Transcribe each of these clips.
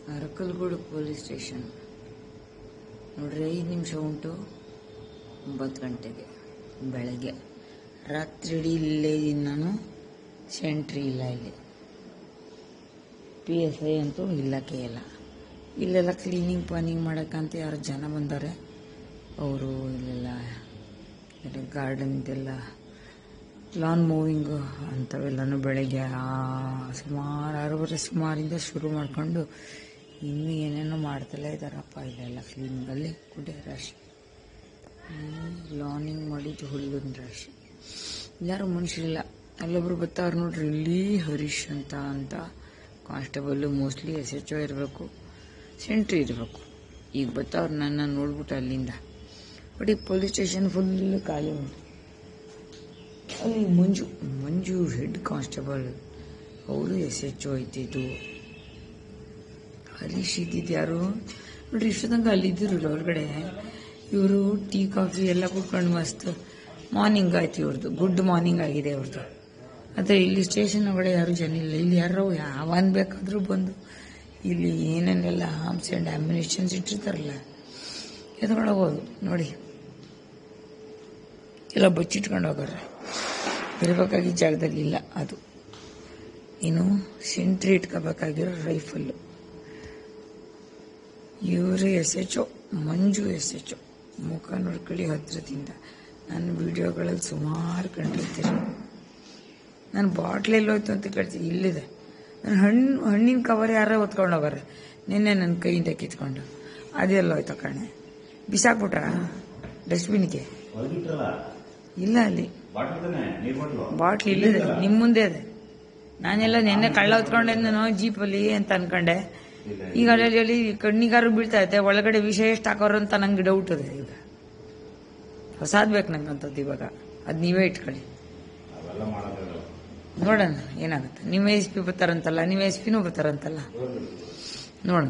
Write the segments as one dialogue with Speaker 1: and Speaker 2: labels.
Speaker 1: Arkalgud police station ನೋಡ್ರಿ ಐದು ನಿಮಿಷ ಉಂಟು ಒಂಬತ್ತು ಗಂಟೆಗೆ ಬೆಳಗ್ಗೆ ರಾತ್ರಿ ಇಡೀ ಇಲ್ಲೇ ಇದ್ದೀನಿ ನಾನು ಸೆಂಟ್ರಿ ಇಲ್ಲ ಇಲ್ಲಿ ಪಿ ಎಸ್ ಐ ಅಂತೂ ಇಲ್ಲಕ್ಕೆ ಇಲ್ಲ ಇಲ್ಲೆಲ್ಲ ಕ್ಲೀನಿಂಗ್ ಪಾನಿಂಗ್ ಮಾಡೋಕ್ಕಂತ ಯಾರು ಜನ ಬಂದ್ದಾರೆ ಅವರು ಇಲ್ಲೆಲ್ಲ ಗಾರ್ಡನ್ದೆಲ್ಲ ಲಾನ್ ಮೂವಿಂಗು ಅಂಥವೆಲ್ಲನೂ ಬೆಳಗ್ಗೆ ಆ- ಸುಮಾರು ಆರೂವರೆ ಸುಮಾರಿಂದ ಶುರು ಮಾಡಿಕೊಂಡು ಇನ್ನೂ ಏನೇನೋ ಮಾಡ್ತಲೇ ಇದ್ದಾರಪ್ಪ ಇಲ್ಲೆಲ್ಲ ಕ್ಲೀನಿಂಗಲ್ಲಿ ಕುಡೆ ರಾಶಿ ಲಾನಿಂಗ್ ಮಾಡಿದ್ದು ಹುಲ್ಲಿನ ರಾಶಿ ಯಾರು ಮನುಷ್ಯರಿಲ್ಲ ಅಲ್ಲೊಬ್ರು ಬರ್ತಾವ್ರು ನೋಡ್ರಿ ಇಲ್ಲಿ ಹರೀಶ್ ಅಂತ ಅಂತ constable mostly S H O ಇರಬೇಕು ಸೆಂಟ್ರಿ ಇರಬೇಕು ಈಗ ಬರ್ತಾವ್ರು ನನ್ನ ನೋಡ್ಬಿಟ್ಟು ಅಲ್ಲಿಂದ ಬಟ್ ಈ ಪೊಲೀಸ್ ಸ್ಟೇಷನ್ ಫುಲ್ ಖಾಲಿ ಉಂಟು ಅಲ್ಲಿ ಮಂಜು ಮಂಜು ಹೆಡ್ ಕಾನ್ಸ್ಟೇಬಲ್ ಅವರು ಎಸ್ ಎಚ್ ಒ ಇದ್ದಿದ್ದು ಹರೀಶ್ ಇದ್ದಿದ್ದು ಯಾರು ನೋಡ್ರಿ ಇಷ್ಟು ತನಕ ಅಲ್ಲಿದ್ದಿರಲ್ಲ ಹೊರಗಡೆ ಇವರು ಟೀ ಕಾಫಿ ಎಲ್ಲ ಕುಡ್ಕೊಂಡು ಮಸ್ತ್ ಮಾರ್ನಿಂಗ್ ಆಯ್ತು ಇವ್ರದ್ದು ಗುಡ್ ಮಾರ್ನಿಂಗ್ ಆಗಿದೆ ಇವ್ರದ್ದು ಆದರೆ ಇಲ್ಲಿ ಸ್ಟೇಷನ್ ಒಳಗಡೆ ಯಾರು ಜನ ಇಲ್ಲ ಇಲ್ಲಿ ಯಾರೋ ಯಾವನ್ ಬೇಕಾದರೂ ಬಂದು ಇಲ್ಲಿ ಏನೇನೆಲ್ಲ ಆರ್ಮ್ಸ್ ಆ್ಯಂಡ್ ಆ್ಯಮ್ಯುನಿಷನ್ಸ್ ಇಟ್ಟಿರ್ತಾರಲ್ಲ ಎತ್ಕೊಂಡು ಹೋಗೋದು ನೋಡಿ ಎಲ್ಲ ಬಚ್ಚಿಟ್ಕೊಂಡು ಹೋಗೋರೆ ಇರಬೇಕಾಗಿದ್ದ ಜಾಗದಲ್ಲಿ ಇಲ್ಲ ಅದು ಇನ್ನು ಸೆಂಟ್ರಿ ಇಟ್ಕೋಬೇಕಾಗಿರೋ ರೈಫಲ್ಲು ಇವರು S H O Manju S H O ಮುಖ ನೋಡ್ಕೊಳ್ಳಿ ಹತ್ರದಿಂದ ನನ್ನ ವಿಡಿಯೋಗಳಲ್ಲಿ ಸುಮಾರು ಕಂಡಿರ್ತೀರಿ ನಾನು ಬಾಟ್ಲ್ ಎಲ್ಲೋಯ್ತು ಅಂತ ಕೇಳ್ತೀನಿ ಇಲ್ಲಿದೆ ನನ್ನ ಹಣ್ಣು ಹಣ್ಣಿನ ಕವರ್ ಯಾರೋ ಹೊತ್ಕೊಂಡು ಹೋಗಾರೆ ನಿನ್ನೆ ನನ್ನ ಕೈಯಿಂದ ಕಿತ್ಕೊಂಡು ಅದೆಲ್ಲೋಯ್ತು ಕಣೆ ಬಿಸಾಕ್ಬಿಟ್ರ ಡಸ್ಟ್ಬಿನ್ಗೆ
Speaker 2: ಒಳಗಿಟ್ರಲ್ಲ
Speaker 1: ಇಲ್ಲ ಅಲ್ಲಿ
Speaker 2: ಬಾಟಲ್ ತಾನೆ ನೀರ್ ಬಾಟ್ಲು
Speaker 1: ಬಾಟ್ಲ್ ಇಲ್ಲಿದೆ ನಿಮ್ಮ ಮುಂದೆ ಇದೆ ನಾನೆಲ್ಲ ನಿನ್ನೆ ಕಳ್ಳ ಹೊತ್ಕೊಂಡೆ ನಾನು ಜೀಪಲ್ಲಿ ಅಂತ ಅನ್ಕೊಂಡೆ ಈಗ ಅಲ್ಲಿ ಅಲ್ಲಿ ಕಣ್ಣಿಗಾರು ಬೀಳ್ತಾ ಐತೆ ಒಳಗಡೆ ವಿಷ ಎಷ್ಟು ಹಾಕೋರು ಅಂತ ನಂಗೆ ಡೌಟ್ ಇದೆ ಈಗ ಹೊಸಾದ್ ಬೇಕು ನಂಗೆ ಅಂಥದ್ದು ಇವಾಗ ಅದು ನೀವೇ ಇಟ್ಕೊಳ್ಳಿ
Speaker 2: ಅವೆಲ್ಲ ಮಾಡೋದಿಲ್ಲ
Speaker 1: ನೋಡೋಣ ಏನಾಗುತ್ತೆ ನೀವು ಎಸ್ ಪಿ ಬರ್ತಾರಂತಲ್ಲ ನೀವು ಎಸ್ ಪಿನೂ ಬರ್ತಾರಂತಲ್ಲ ನೋಡೋಣ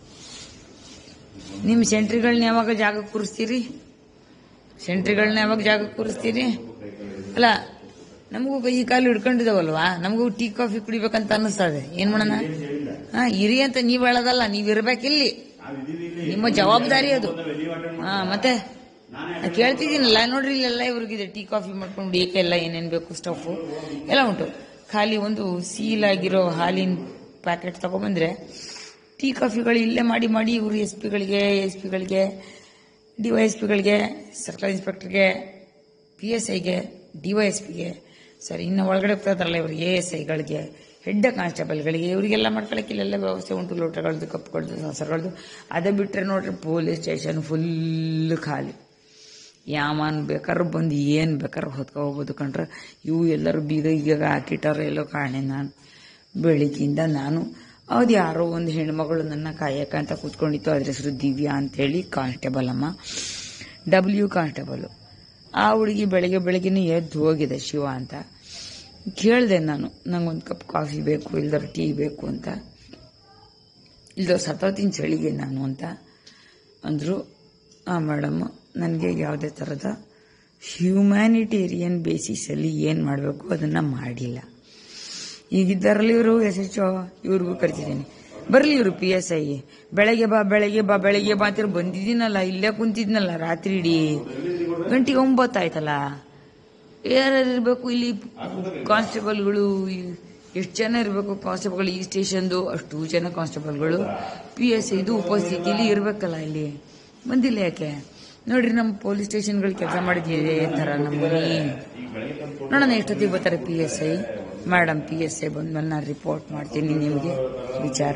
Speaker 1: ನಿಮ್ಮ ಸೆಂಟ್ರಿಗಳನ್ನ ಯಾವಾಗ ಜಾಗ ಕೂರಿಸ್ತೀರಿ ಸೆಂಟ್ರಿಗಳನ್ನ ಯಾವಾಗ ಜಾಗ ಕೂರಿಸ್ತೀರಿ ಅಲ್ಲ ನಮಗೂ ಕೈ ಕಾಲು ಹಿಡ್ಕೊಂಡಿದಾವಲ್ವಾ ನಮಗೂ ಟೀ ಕಾಫಿ ಕುಡಿಬೇಕಂತ ಅನ್ನಿಸ್ತಾ ಇದೆ ಏನ್ ಮಾಡೋಣ ಹಾ ಇರಿ ಅಂತ ನೀವ್ ಹೇಳೋದಲ್ಲ ನೀವ್ ಇರ್ಬೇಕಿಲ್ಲಿ
Speaker 2: ನಾವಿದೀವಿ ಇಲ್ಲಿ
Speaker 1: ನಿಮ್ಮ ಜವಾಬ್ದಾರಿ ಅದು
Speaker 2: ವೆಲ್ಲಿ ವಾಟರ್
Speaker 1: ಹಾ ಮತ್ತೆ ನಾನ್ ಕೇಳ್ತಿದ್ದೀನಲ್ಲ ನೋಡ್ರಿ ಇಲ್ಲೆಲ್ಲ ಇವ್ರಿಗಿದೆ ಟೀ ಕಾಫಿ ಮಾಡ್ಕೊಂಡು ಏಕೆಲ್ಲ ಏನೇನ್ ಬೇಕು ಸ್ಟಫು ಎಲ್ಲ ಉಂಟು ಖಾಲಿ ಒಂದು ಸೀಲ್ ಆಗಿರೋ ಹಾಲಿನ ಪ್ಯಾಕೆಟ್ ತಗೊಂಬಂದ್ರೆ ಟೀ ಕಾಫಿಗಳು ಇಲ್ಲೇ ಮಾಡಿ ಮಾಡಿ ಇವರು ಎಸ್ ಪಿಗಳಿಗೆ ಎಸ್ ಪಿಗಳಿಗೆ ಡಿ ವೈ ಎಸ್ ಪಿಗಳಿಗೆ ಸರ್ಕಲ್ ಇನ್ಸ್ಪೆಕ್ಟರ್ಗೆ ಪಿ ಎಸ್ ಐಗೆ ಡಿ ವೈ ಎಸ್ ಪಿಗೆ ಸರಿ ಇನ್ನು ಒಳಗಡೆ ಹೋಗ್ತಾರಲ್ಲ ಇವರು ಎ ಎಸ್ ಐಗಳಿಗೆ ಹೆಡ್ ಕಾನ್ಸ್ಟೇಬಲ್ಗಳಿಗೆ ಇವರಿಗೆಲ್ಲ ಮಾಡ್ಕೊಳಕ್ಕೆ ಇಲ್ಲೆಲ್ಲ ವ್ಯವಸ್ಥೆ ಉಂಟು ಲೋಟಗಳದ್ದು ಕಪ್ಗಳದ್ದು ಸಾಸರಗಳದ್ದು ಅದೇ ಬಿಟ್ಟರೆ ನೋಡ್ರಿ ಪೊಲೀಸ್ ಸ್ಟೇಷನ್ ಫುಲ್ ಖಾಲಿ ಯಾಮಾನ್ ಬೇಕಾದ್ರೂ ಬಂದು ಏನು ಬೇಕಾದ್ರೂ ಹೊತ್ಕೊ ಹೋಗ್ಬೋದು ಕಂಡ್ರೆ ಇವು ಎಲ್ಲರೂ ಬೀಗ ಈಗ ಹಾಕಿಟ್ಟಾರ ಎಲ್ಲೋ ಕಾಣೆ ನಾನು ಬೆಳಿಗ್ಗಿಂದ ನಾನು ಅದು ಯಾರೋ ಒಂದು ಹೆಣ್ಮಗಳು ನನ್ನ ಕಾಯಕ ಅಂತ ಕೂತ್ಕೊಂಡಿತ್ತು ಅದ್ರ ಹೆಸರು ದಿವ್ಯಾ ಅಂತೇಳಿ ಕಾನ್ಸ್ಟೇಬಲ್ ಅಮ್ಮ ಡಬ್ಲ್ಯೂ ಕಾನ್ಸ್ಟೇಬಲ್ ಆ ಹುಡುಗಿ ಬೆಳಗ್ಗೆ ಬೆಳಗ್ಗೆನೇ ಎದ್ದು ಹೋಗಿದೆ ಶಿವ ಅಂತ ಕೇಳಿದೆ ನಾನು ನಂಗೊಂದು ಕಪ್ ಕಾಫಿ ಬೇಕು ಇಲ್ದರ ಟೀ ಬೇಕು ಅಂತ ಇಲ್ದೋ ಸತೋತಿನ ಚಳಿಗೆ ನಾನು ಅಂತ ಅಂದರು ಆ ಮೇಡಮ್ ನನಗೆ ಯಾವುದೇ ಥರದ ಹ್ಯೂಮ್ಯಾನಿಟೇರಿಯನ್ ಬೇಸಿಸಲ್ಲಿ ಏನು ಮಾಡಬೇಕು ಅದನ್ನು ಮಾಡಿಲ್ಲ ಈಗಿದ್ದಾರಲ್ಲಿ ಇವರು ಎಸ್ ಎಚ್ ಇವ್ರಿಗೂ ಕರಿತಿದ್ದೀನಿ ಬರಲಿ ಇವರು ಪಿ ಎಸ್ ಐ ಬೆಳಗ್ಗೆ ಬಾ ಬೆಳಗ್ಗೆ ಬಾ ಬೆಳಗ್ಗೆ ಬಾ ಅಂತೀರ ಬಂದಿದ್ದೀನಲ್ಲ ಇಲ್ಲೇ ಕುಂತಿದ್ನಲ್ಲ ರಾತ್ರಿ ಇಡೀ ಗಂಟೆಗೆ ಒಂಬತ್ತು ಆಯ್ತಲ್ಲ ಯಾರ್ಯಾರು ಇರಬೇಕು ಇಲ್ಲಿ ಕಾನ್ಸ್ಟೇಬಲ್ಗಳು ಎಷ್ಟು ಜನ ಇರಬೇಕು ಕಾನ್ಸ್ಟೇಬಲ್ಗಳು ಈ ಸ್ಟೇಷನ್ದು ಅಷ್ಟು ಜನ ಕಾನ್ಸ್ಟೇಬಲ್ಗಳು ಪಿ ಎಸ್ ಐದು ಉಪಸ್ಥಿತಿಯಲ್ಲಿ ಇರಬೇಕಲ್ಲ ಇಲ್ಲಿ ಬಂದಿಲ್ಲ ಯಾಕೆ ನೋಡ್ರಿ ನಮ್ಮ ಪೊಲೀಸ್ ಸ್ಟೇಷನ್ಗಳು ಕೆಲಸ ಮಾಡಿದ್ವಿ ಥರ ನಮ್ಮ ಮನೆ ನೋಡೋಣ ಎಷ್ಟೊತ್ತಿಗೆ ಬರ್ತಾರೆ P S I madam P S I ಬಂದ್ಮೇಲೆ ನಾನು ರಿಪೋರ್ಟ್ ಮಾಡ್ತೀನಿ ನಿಮಗೆ ವಿಚಾರ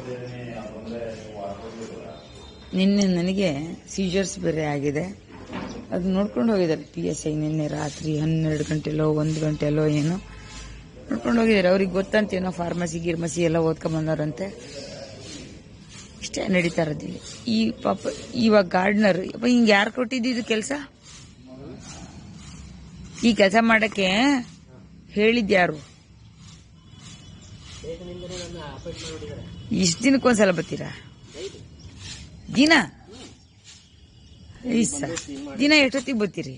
Speaker 1: ನಿನ್ನೆ ನನಗೆ ಸೀಜರ್ಸ್ ಬೇರೆ ಆಗಿದೆ ಅದು ನೋಡ್ಕೊಂಡು ಹೋಗಿದ್ದಾರೆ ಪಿ ಎಸ್ ಐ ನಿನ್ನೆ ರಾತ್ರಿ ಹನ್ನೆರಡು ಗಂಟೆಲೋ ಒಂದು ಗಂಟೆಲೋ ಏನೋ ನೋಡ್ಕೊಂಡು ಹೋಗಿದ್ದಾರೆ ಅವ್ರಿಗೆ ಗೊತ್ತಂತೇನೋ ಫಾರ್ಮಸಿ ಗಿರ್ಮಸಿ ಎಲ್ಲ ಓದ್ಕೊಂಡ್ ಬಂದವರಂತೆ ಇಷ್ಟೇ ನಡೀತಾ ಇರೋದಿಲ್ಲ ಈ ಪಾಪ ಇವಾಗ ಗಾರ್ಡ್ನರ್ ಹಿಂಗೆ ಯಾರು ಕೊಟ್ಟಿದ್ದು ಕೆಲಸ ಈ ಕೆಲಸ ಮಾಡಕ್ಕೆ ಹೇಳಿದ್ಯಾರು ಇಷ್ಟು ದಿನಕ್ಕೊಂದ್ಸಲ ಬರ್ತೀರಾ ದಿನ ಐದ್ ಸ ದಿನ ಎಷ್ಟೊತ್ತಿಗೆ ಬರ್ತೀರಿ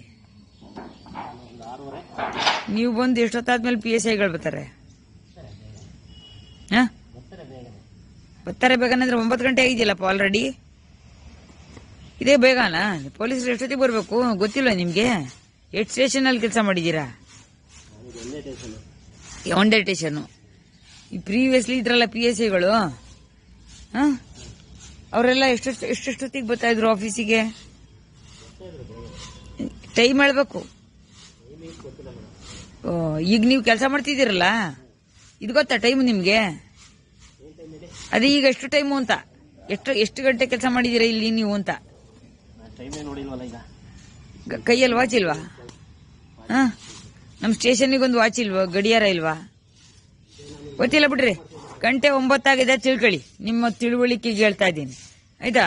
Speaker 1: ನೀವು ಬಂದು ಎಷ್ಟೊತ್ತಾದ್ಮೇಲೆ ಪಿ ಎಸ್ ಐಗಳು ಬರ್ತಾರೆ ಹಾ ಬರ್ತಾರೆ ಬೇಗನೆ ಅಂದ್ರೆ ಒಂಬತ್ತು ಗಂಟೆ ಆಗಿದೆಯಲ್ಲಪ್ಪ ಆಲ್ರೆಡಿ ಇದೇ ಬೇಗನಾ ಪೊಲೀಸರು ಎಷ್ಟೊತ್ತಿಗೆ ಬರಬೇಕು ಗೊತ್ತಿಲ್ಲ ನಿಮಗೆ ಎಷ್ಟು ಸ್ಟೇಷನಲ್ಲಿ ಕೆಲಸ ಮಾಡಿದ್ದೀರಾ ಒಂದೇ ಸ್ಟೇಷನು ಈ ಪ್ರೀವಿಯಸ್ಲಿ ಇದ್ರಲ್ಲ ಪಿ ಎಸ್ ಐಗಳು ಅವರೆಲ್ಲ ಎಷ್ಟೆಷ್ಟು ಎಷ್ಟೆಷ್ಟೊತ್ತಿಗೆ ಬರ್ತಾ ಇದ್ರು ಆಫೀಸಿಗೆ ಟೈಮ್ ಹೇಳ್ಬೇಕು ಓ, ಈಗ ನೀವು ಕೆಲಸ ಮಾಡ್ತಿದ್ದೀರಲ್ಲ ಇದು ಗೊತ್ತಾ ಟೈಮ್ ನಿಮಗೆ ಅದೇ ಈಗ ಎಷ್ಟು ಟೈಮು ಅಂತ ಎಷ್ಟು ಎಷ್ಟು ಗಂಟೆ ಕೆಲಸ ಮಾಡಿದ್ದೀರಾ ಇಲ್ಲಿ ನೀವು ಅಂತ
Speaker 3: ಟೈಮೇ ನೋಡಿಲ್ವಲ್ಲ ಈಗ
Speaker 1: ಗ- ಕೈಯಲ್ಲಿ ವಾಚ್ ಇಲ್ವಾ ಹಾ ನಮ್ಮ ಸ್ಟೇಷನ್ನಿಗೆ ಒಂದು ವಾಚ್ ಇಲ್ವಾ ಗಡಿಯಾರ ಇಲ್ವಾ ಗೊತ್ತಿಲ್ಲ ಬಿಡ್ರಿ ಗಂಟೆ ಒಂಬತ್ತಾಗಿದೆ ತಿಳ್ಕೊಳ್ಳಿ ನಿಮ್ಮ ತಿಳುವಳಿಕೆಗೆ ಹೇಳ್ತಾ ಇದ್ದೀನಿ ಆಯ್ತಾ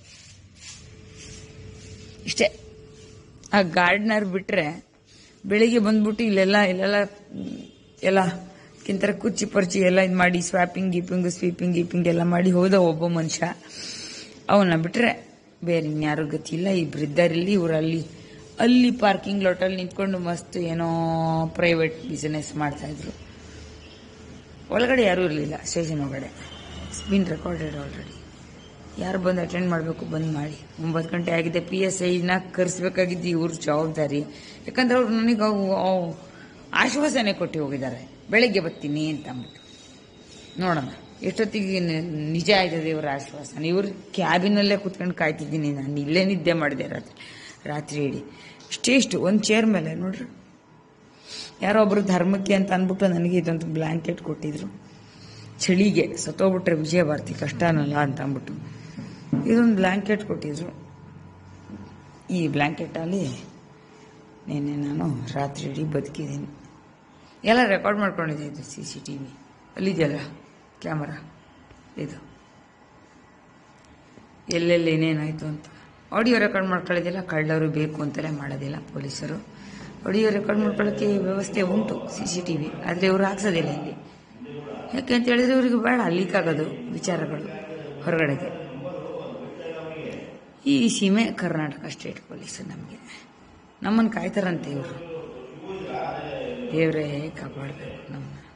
Speaker 1: ಇಷ್ಟೇ ಆ ಗಾರ್ಡ್ನರ್ ಬಿಟ್ರೆ ಬೆಳಿಗ್ಗೆ ಬಂದ್ಬಿಟ್ಟು ಇಲ್ಲೆಲ್ಲ ಇಲ್ಲೆಲ್ಲ ಮ್, ಎಲ್ಲ ಕಿಂತರ ಕುಚ್ಚಿ ಪರ್ಚಿ ಎಲ್ಲ ಇದು ಮಾಡಿ ಸ್ವಾಪಿಂಗ್ ಗೀಪಿಂಗ್ ಸ್ವೀಪಿಂಗ್ ಗೀಪಿಂಗ್ ಎಲ್ಲ ಮಾಡಿ ಹೋದ ಒಬ್ಬ ಮನುಷ್ಯ ಅವನ್ನ ಬಿಟ್ರೆ ಬೇರೆ ಇನ್ಯಾರು ಗತಿ ಇಲ್ಲ ಇಬ್ರು ಇದ್ದಾರೆ ಇಲ್ಲಿ ಇವ್ರು ಅಲ್ಲಿ ಅಲ್ಲಿ ಪಾರ್ಕಿಂಗ್ ಲಾಟಲ್ಲಿ ನಿಂತ್ಕೊಂಡು ಮಸ್ತ್ ಏನೋ ಪ್ರೈವೇಟ್ ಬಿಸಿನೆಸ್ ಮಾಡ್ತಾ ಇದ್ರು ಒಳಗಡೆ ಯಾರೂ ಇರಲಿಲ್ಲ ಸ್ಟೇಷನ್ ಒಳಗಡೆ ಬಿನ್ ರೆಕಾರ್ಡೆಡ್ ಆಲ್ರೆಡಿ ಯಾರು ಬಂದು ಅಟೆಂಡ್ ಮಾಡಬೇಕು ಬಂದ್ ಮಾಡಿ ಒಂಬತ್ತು ಗಂಟೆ ಆಗಿದೆ ಪಿ ಎಸ್ ಐನ ಕರೆಸ್ಬೇಕಾಗಿದ್ದು ಇವ್ರ ಜವಾಬ್ದಾರಿ ಯಾಕಂದ್ರೆ ಅವ್ರು ನನಗೆ ಅವು- ಅವು ಆಶ್ವಾಸನೆ ಕೊಟ್ಟು ಹೋಗಿದ್ದಾರೆ ಬೆಳಗ್ಗೆ ಬರ್ತೀನಿ ಅಂತ ಅಂದ್ಬಿಟ್ಟು ನೋಡೋಣ ಎಷ್ಟೊತ್ತಿಗೆ ನಿ- ನಿಜ ಆಯ್ತದೆ ಇವರ ಆಶ್ವಾಸನೆ ಇವ್ರ ಕ್ಯಾಬಿನಲ್ಲೇ ಕುತ್ಕೊಂಡು ಕಾಯ್ತಿದ್ದೀನಿ ನಾನು ಇಲ್ಲೇ ನಿದ್ದೆ ಮಾಡಿದೆ ರಾತ್ರಿ ರಾತ್ರಿ ಇಡೀ ಇಷ್ಟೇ ಇಷ್ಟು ಒಂದು ಚೇರ್ ಮೇಲೆ ನೋಡ್ರಿ ಯಾರೋ ಒಬ್ರು ಧರ್ಮಕ್ಕೆ ಅಂತ ಅಂದ್ಬಿಟ್ಟು ನನಗೆ ಇದೊಂದು ಬ್ಲ್ಯಾಂಕೆಟ್ ಕೊಟ್ಟಿದ್ರು ಚಳಿಗೆ ಸತ್ತೋಗ್ಬಿಟ್ರೆ ವಿಜಯ ಭಾರತಿ ಕಷ್ಟನಲ್ಲ ಅಂತ ಅಂದ್ಬಿಟ್ಟು ಇದೊಂದು ಬ್ಲ್ಯಾಂಕೆಟ್ ಕೊಟ್ಟಿದ್ರು ಈ ಬ್ಲ್ಯಾಂಕೆಟಲ್ಲಿ ನಿನ್ನೆ ನಾನು ರಾತ್ರಿ ಇಡೀ ಬದುಕಿದ್ದೀನಿ ಎಲ್ಲ ರೆಕಾರ್ಡ್ ಮಾಡ್ಕೊಂಡಿದ್ದೆ ಇದು ಸಿ ಸಿ ಟಿ ವಿ ಅಲ್ಲಿದೆಯಲ್ಲ ಕ್ಯಾಮರಾ ಇದು ಎಲ್ಲೆಲ್ಲಿ ಏನೇನಾಯಿತು ಅಂತ ಆಡಿಯೋ ರೆಕಾರ್ಡ್ ಮಾಡ್ಕೊಳ್ಳೋದಿಲ್ಲ ಕಳ್ಳರು ಬೇಕು ಅಂತಲೇ ಮಾಡೋದಿಲ್ಲ ಪೊಲೀಸರು ಆಡಿಯೋ ರೆಕಾರ್ಡ್ ಮಾಡ್ಕೊಳ್ಳೋಕ್ಕೆ ವ್ಯವಸ್ಥೆ ಉಂಟು ಸಿ ಸಿ ಟಿ ವಿ ಆದರೆ ಇವರು ಹಾಕ್ಸೋದಿಲ್ಲ ಇಲ್ಲಿ ಯಾಕೆ ಅಂತ ಹೇಳಿದ್ರೆ ಇವರಿಗೆ ಬೇಡ ಲೀಕ್ ಆಗೋದು ವಿಚಾರಗಳು ಹೊರಗಡೆಗೆ ಈ ಸೀಮೆ ಕರ್ನಾಟಕ ಸ್ಟೇಟ್ ಪೊಲೀಸ್ ನಮಗೆ ನಮ್ಮನ್ನು ಕಾಯ್ತಾರಂತೆ ಇವರು ದೇವರೇ ಕಾಪಾಡಬೇಕು ನಮ್ಮನ್ನ